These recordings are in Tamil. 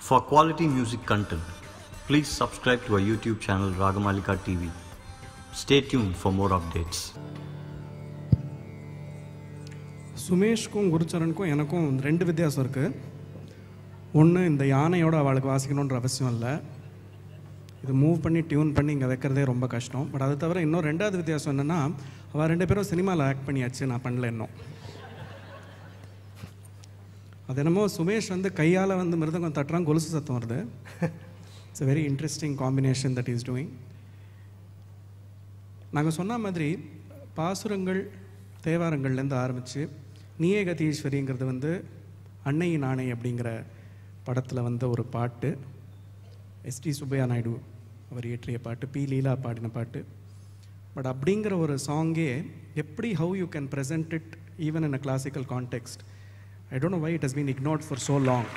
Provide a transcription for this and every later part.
For quality music content, please subscribe to our YouTube channel Ragamalika TV. Stay tuned for more updates. சுமேஷ்க்கும் குருச்சரனுக்கும் எனக்கும் ரெண்டு வித்தியாசம் இருக்குது ஒன்று இந்த யானையோட அவளுக்கு வாசிக்கணுன்ற அவசியம் இல்லை இது மூவ் பண்ணி டியூன் பண்ணி இங்கே வைக்கிறதே ரொம்ப கஷ்டம் பட் அது தவிர இன்னும் ரெண்டாவது வித்தியாசம் என்னென்னா அவள் ரெண்டு பேரும் சினிமாவில் ஆக்ட் பண்ணியாச்சு நான் பண்ணல இன்னும் அது என்னமோ சுமேஷ் வந்து கையால் வந்து மிருதங்கம் தட்டுறான் கொலுசு சத்தம் வருது it's a very interesting combination that is doing நாங்கள் சொன்ன மாதிரி பாசுரங்கள் தேவாரங்கள்லேருந்து ஆரம்பித்து நீயே கதீஸ்வரிங்கிறது வந்து அன்னையின் ஆணை அப்படிங்கிற படத்தில் வந்த ஒரு பாட்டு எஸ்டி சுப்பையா நாயுடு அவர் இயற்றிய பாட்டு பி லீலா பாடின பாட்டு பட் அப்படிங்கிற ஒரு சாங்கே எப்படி how you can present it even in a classical context I don't know why it has been ignored for so long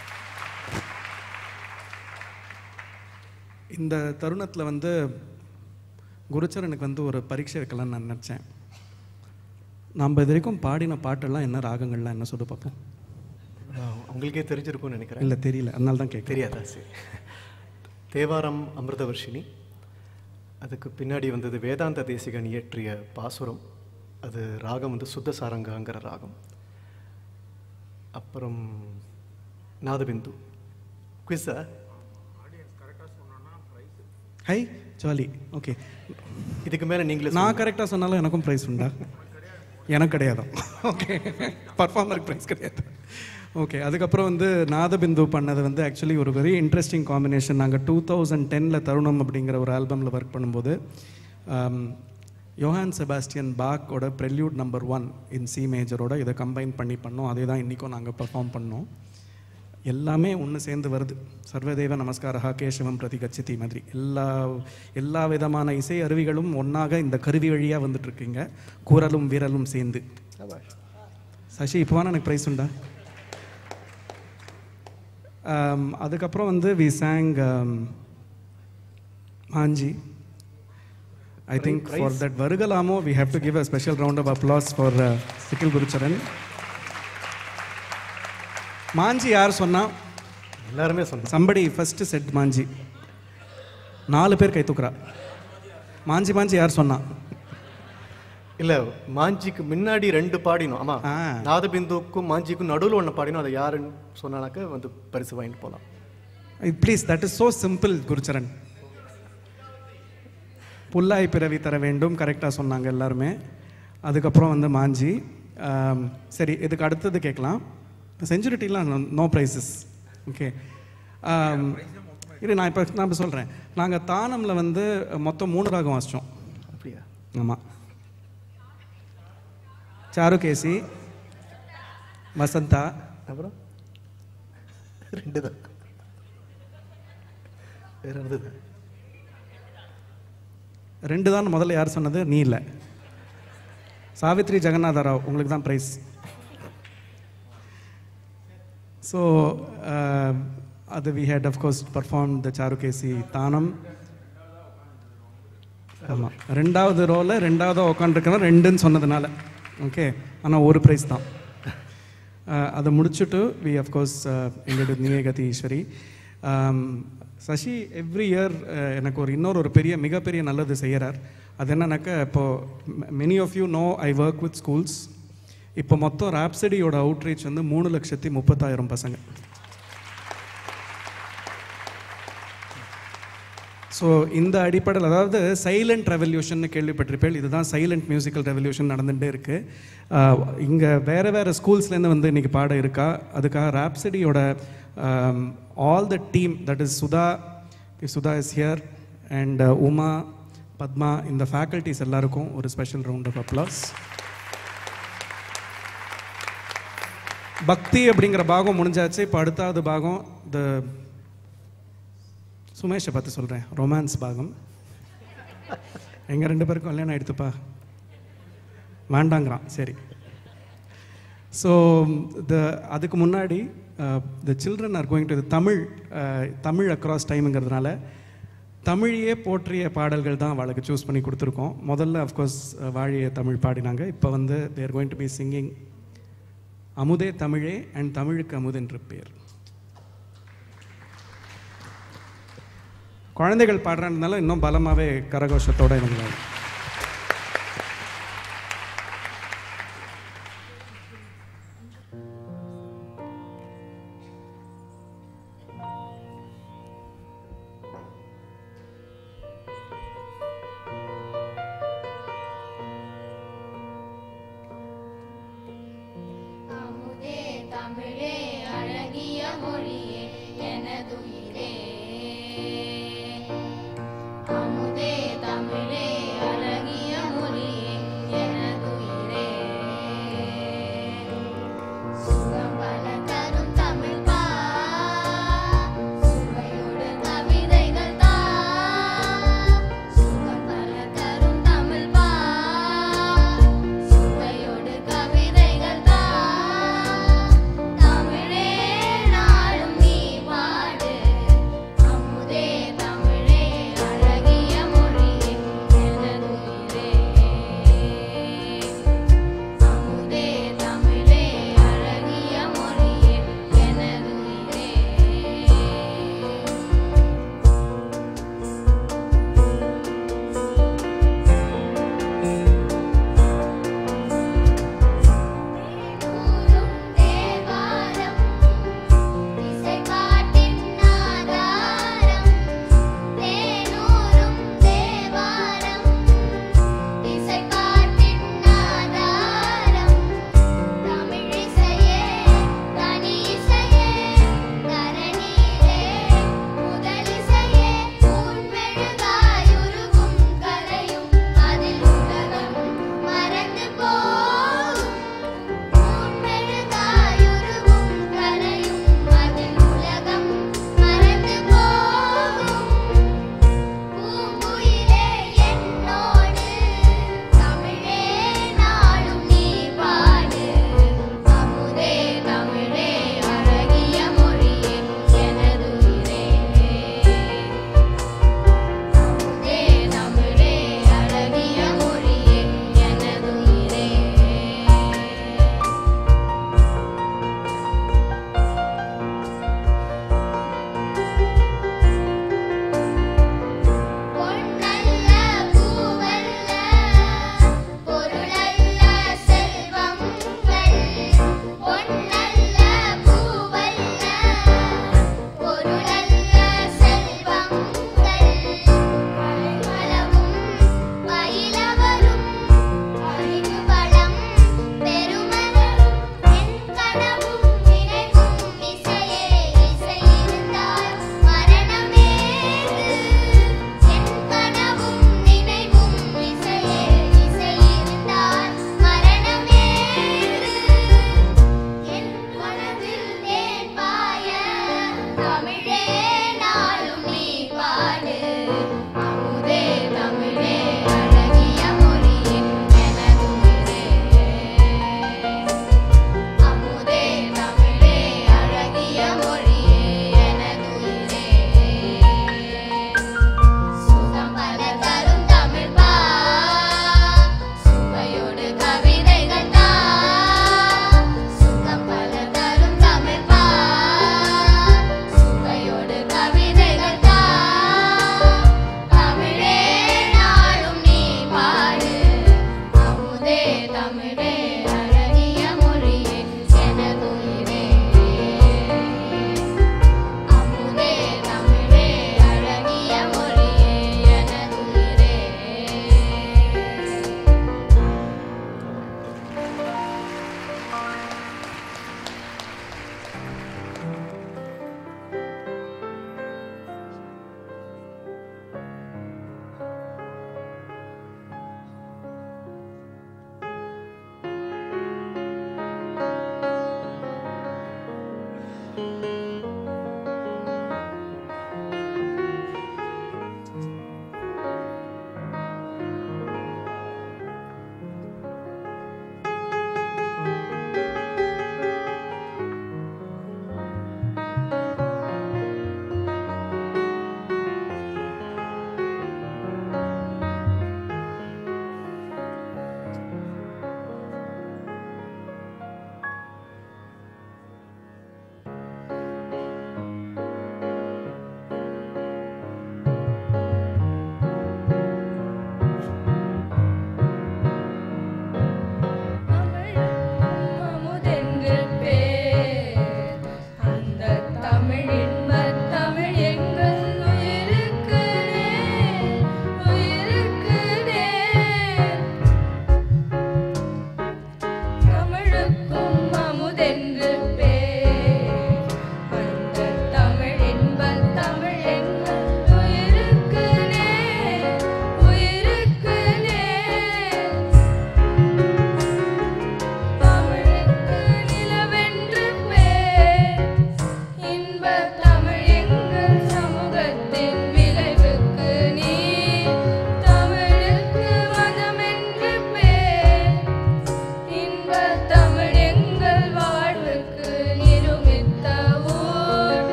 இந்த தருணத்தில் வந்து குருச்சரனுக்கு வந்து ஒரு பரீட்சை வைக்கலாம்னு நான் நினச்சேன் நம்ம இது வரைக்கும் பாடின பாட்டெல்லாம் என்ன ராகங்கள்லாம் என்ன சொல்லி பார்ப்போம் ஆஹ் உங்களுக்கே தெரிஞ்சிருக்கும்னு நினைக்கிறேன் இல்லை தெரியல அதனால தான் கேட்குறேன் தெரியாதா சரி தேவாரம் அமிர்தவர்ஷினி அதுக்கு பின்னாடி வந்தது வேதாந்த தேசிகன் இயற்றிய பாசுரம் அது ராகம் வந்து சுத்த சாரங்காங்கிற ராகம் அப்புறம் நாதபிந்து குவிஸா ஹை ஜாலி ஓகே இதுக்கு மேலே நீங்களே நான் கரெக்டாக சொன்னாலும் எனக்கும் ப்ரைஸ் உண்டா எனக்கு கிடையாது ஓகே பர்ஃபார்மருக்கு ப்ரைஸ் கிடையாது ஓகே அதுக்கப்புறம் வந்து நாதபிந்து பண்ணது வந்து ஆக்சுவலி ஒரு வெரி இன்ட்ரெஸ்டிங் காம்பினேஷன் நாங்கள் டூ தௌசண்ட் டெனில் தருணம் அப்படிங்கிற ஒரு ஆல்பமில் ஒர்க் பண்ணும்போது ஆம், யோஹான் செபாஸ்டியன் பாக்கோட prelude number one in C மேஜரோட இதை கம்பைன் பண்ணி பண்ணோம் அதே தான் இன்றைக்கும் நாங்கள் பெர்ஃபார்ம் பண்ணோம் எல்லாமே ஒன்று சேர்ந்து வருது சர்வதேவ நமஸ்காரஹா கேசவம் பிரதி கச்சிதி மாதிரி எல்லா எல்லா விதமான இசை அருவிகளும் ஒன்றாக இந்த கருவி வழியாக வந்துட்டு இருக்கீங்க குரலும் வீரலும் சேர்ந்து சசி இப்போ வேணா எனக்கு ப்ரைஸ் உண்டா ஆம், அதுக்கப்புறம் வந்து we sang Manji I think for that வருகலாமோ we have to give a special round of applause for Sikkil Gurucharan Manji யார் சொன்னா எல்லாருமே சொன்னோம் சம்படி ஃபர்ஸ்ட் செட் மாஞ்சி நாலு பேர் கை தூக்குறா மாஞ்சி மாஞ்சி யார் சொன்னா இல்ல மாஞ்சிக்கு முன்னாடி ரெண்டு பாடினோம் ஆமா ஆ. நாதபிந்துக்கும் மாஞ்சிக்கும் நடுவில் ஒன்று பாடினோம் அதை யாருன்னு சொன்னானாக்க வந்து பரிசு வாங்கிட்டு போகலாம் please that is so simple Gurucharan புல்லாய் பிறவி தர வேண்டும் கரெக்டாக சொன்னாங்க எல்லாருமே அதுக்கப்புறம் வந்து மாஞ்சி ஆம், சரி இதுக்கு அடுத்தது கேட்கலாம் செஞ்சுரிட்டிலாம் நோ ப்ரைஸஸ் ஓகே இது நான் இப்போ நான் இப்போ சொல்கிறேன் நாங்கள் தானமில் வந்து மொத்தம் மூணு ராகம் வாசித்தோம் அப்படியா ஆமாம் சாருகேசி வசந்தா அப்புறம் ரெண்டு தான் வேற இருந்தது ரெண்டு தான் முதல்ல யார் சொன்னது நீ இல்லை சாவித்ரி ஜெகநாத ராவ் உங்களுக்கு தான் ப்ரைஸ் ஸோ அது we had of course perform the Charukesi தானம் ஆமாம் ரெண்டாவது ரோவில் ரெண்டாவது உட்காந்துருக்கிறோம் ரெண்டுன்னு சொன்னதுனால ஓகே ஆனால் ஒரு ப்ரைஸ் தான் அஹ், அதை முடிச்சுட்டு வி அஃப்கோர்ஸ் எங்களுடைய நியகதி ஈஸ்வரி ஆம், சசி எவ்ரி இயர் எனக்கு ஒரு இன்னொரு ஒரு பெரிய மிகப்பெரிய நல்லது செய்கிறார் அது என்னன்னாக்கா இப்போது many of you know I work with schools இப்போ மொத்தம் ராப்சடியோட அவுட்ரீச் வந்து மூணு லட்சத்தி முப்பத்தாயிரம் பசங்க ஸோ இந்த அடிப்படையில் அதாவது சைலண்ட் ரெவல்யூஷன் கேள்விப்பட்டிருப்பேன் இதுதான் சைலண்ட் மியூசிக்கல் ரெவல்யூஷன் நடந்துகிட்டே இருக்குது இங்கே வேறு வேறு ஸ்கூல்ஸ்லேருந்து வந்து இன்றைக்கி பாட இருக்கா அதுக்காக ராப்சடியோட all the team that is Sudha Sudha is here and Uma Padma இந்த ஃபேக்கல்ட்டிஸ் எல்லாருக்கும் ஒரு ஸ்பெஷல் ரவுண்ட் ஆஃப் அப்ளாஸ் பக்தி அப்படிங்கிற பாகம் முடிஞ்சாச்சு இப்போ அடுத்தாவது பாகம் த சுமேஷை பார்த்து சொல்கிறேன் ரொமான்ஸ் பாகம் எங்கள் ரெண்டு பேருக்கும் கல்யாணம் ஆயிடுத்துப்பா வேண்டாங்கிறான் சரி ஸோ த அதுக்கு முன்னாடி the children are going to Tamil uh, Tamil across டைமுங்கிறதுனால தமிழையே போற்றிய பாடல்கள் தான் அவளுக்கு சூஸ் பண்ணி கொடுத்துருக்கோம் முதல்ல அஃப்கோர்ஸ் வாழிய தமிழ் பாடினாங்க இப்போ வந்து they're going to be singing அமுதே தமிழே அண்ட் தமிழுக்கு அமுதென்று பேர் குழந்தைகள் பாடுறதுனால இன்னும் பலமாகவே கரகோஷத்தோட இவங்க அமுதே தமிழே அழகிய மொழியே எனதுயிரே அமுதே தமிழே அழகிய மொழியே எனதுயிரே சுகம் பல தரும் தமிழ் பா சுவையோடு கவிதைகள் தா சுகம் பல தரும் தமிழ் பா சுவையோடு கவிதைகள் தா தமிழே நாளும் நீ பாடு அமுதே தமிழே அழகிய மொழியே எனதுயிரே அமுதே தமிழே அழகிய மொழியே எனதுயிரே தேனூரும் தேவாரம் இசைக்காட்டின் ஆதாரம் தேனூரும் தேவாரம் இசைக்காட்டின் ஆதாரம் தமிழிசையே தனி இசையே தரணியிலே முதலிசையே உன்மெழுகாயுருகும் கரையும் அதில் உலகம் மறந்து போகும் உன்மெழுகாயுருகும் கரையும் அதில் உலகம் மறந்து போகும் பூங்குயிலே என்னோடு தமிழே நாளும் நீ பாடு அமுதே தமிழே அழகிய மொழியே எனதுயிரே அமுதே தமிழே அழகிய மொழியே எனதுயிரே பொன்னல்ல பூவல்ல பொருளல்ல செல்வங்கள் பொன்னல்ல பூவல்ல பொருளல்ல செல்வங்கள் கலைவளமும் பயிலவரும் அறிவு வளம் பெருமளவும் என் கனவும் நினைவும் இசையே இசை இருந்தால் மரணமேது என் கனவும் நினைவும் இசையே இசை இருந்தால் மரணமேது என் மனதில் தேன் பாய தமிழே நாளும் நீ பாடு அமுதே தமிழே அழகிய மொழியே எனதுயிரே அமுதே தமிழே அழகிய மொழியே எனதுயிரே சுகம் பல தரும் தமிழ் பா சுவையோடு கவிதைகள் தா சுகம் பல தரும் தமிழ் பா சுவையோடு கவிதைகள் தா தமிழே நாளும் நீ பாடு அமுதே தமிழே அழகிய மொழியே எனதுயிரே அமுதே தமிழே அழகிய மொழியே எனதுயிரே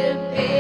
இருப்பேன்